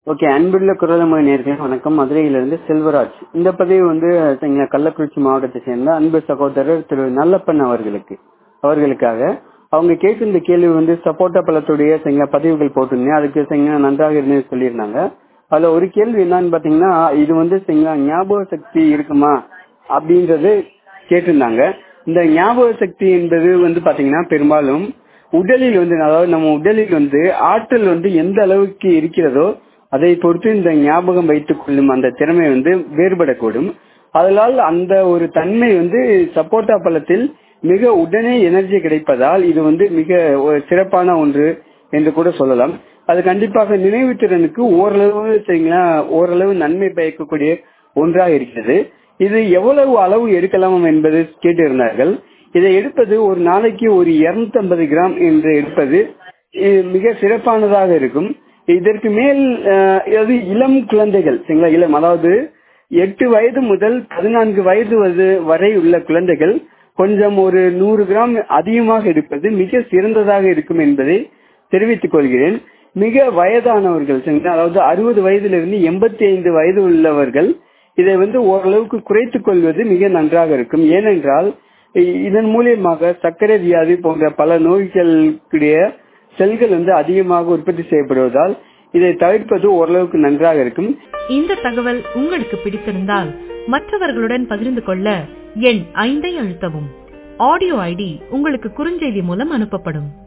okay அன்புள்ள குரலமொழி நேர்களே வணக்கம் மதுரையிலிருந்து செல்வராஜ் இந்த பதிவு வந்து சரிங்களா கள்ளக்குறிச்சி மாவட்டத்தை சேர்ந்த அன்பு சகோதரர் திரு நல்லப்பன் அவர்களுக்கு அவர்களுக்காக அவங்க கேட்டிருந்த கேள்வி வந்து சப்போட்டா பழத்துடைய சரிங்களா பதிவுகள் போட்டிருந்தேன் அதுக்கு சரிங்களா நன்றாக இருந்து சொல்லியிருந்தாங்க அதுல ஒரு கேள்வி என்னன்னு பாத்தீங்கன்னா இது வந்து சரிங்களா ஞாபக சக்தி இருக்குமா அப்படின்றது கேட்டிருந்தாங்க இந்த ஞாபக சக்தி என்பது வந்து பாத்தீங்கன்னா பெரும்பாலும் உடலில் வந்து அதாவது நம்ம உடலில் வந்து ஆற்றல் வந்து எந்த அளவுக்கு இருக்கிறதோ அதை பொறுத்து இந்த ஞாபகம் வைத்துக் கொள்ளும் அந்த திறமை வந்து வேறுபடக்கூடும் அதனால் அந்த ஒரு தன்மை வந்து சப்போட்டா பழத்தில் மிக உடனே எனர்ஜி கிடைப்பதால் இது வந்து மிக ஒரு சிறப்பான ஒன்று என்று கூட சொல்லலாம் அது கண்டிப்பாக நினைவு திறனுக்கு ஓரளவு சரிங்களா ஓரளவு நன்மை பயக்கக்கூடிய ஒன்றாக இருக்கிறது இது எவ்வளவு அளவு எடுக்கலாம் என்பது கேட்டிருந்தார்கள் இதை எடுப்பது ஒரு நாளைக்கு ஒரு இருநூத்தி ஐம்பது கிராம் என்று எடுப்பது மிக சிறப்பானதாக இருக்கும் இதற்கு மேல் அது இளம் குழந்தைகள் சரிங்களா இளம் அதாவது எட்டு வயது முதல் பதினான்கு வயது வரை உள்ள குழந்தைகள் கொஞ்சம் ஒரு நூறு கிராம் அதிகமாக எடுப்பது மிக சிறந்ததாக இருக்கும் என்பதை தெரிவித்துக் கொள்கிறேன் மிக வயதானவர்கள் சரிங்களா அதாவது அறுபது வயதிலிருந்து எண்பத்தி ஐந்து வயது உள்ளவர்கள் இதை வந்து ஓரளவுக்கு குறைத்துக் கொள்வது மிக நன்றாக இருக்கும் ஏனென்றால் இதன் மூலியமாக சர்க்கரை வியாதி போன்ற பல நோய்களுடைய செல்கள் வந்து அதிகமாக உற்பத்தி செய்யப்படுவதால் இதை தவிர்ப்பது ஓரளவுக்கு நன்றாக இருக்கும் இந்த தகவல் உங்களுக்கு பிடித்திருந்தால் மற்றவர்களுடன் பகிர்ந்து கொள்ள எண் ஐந்தை அழுத்தவும் ஆடியோ ஐடி உங்களுக்கு குறுஞ்செய்தி மூலம் அனுப்பப்படும்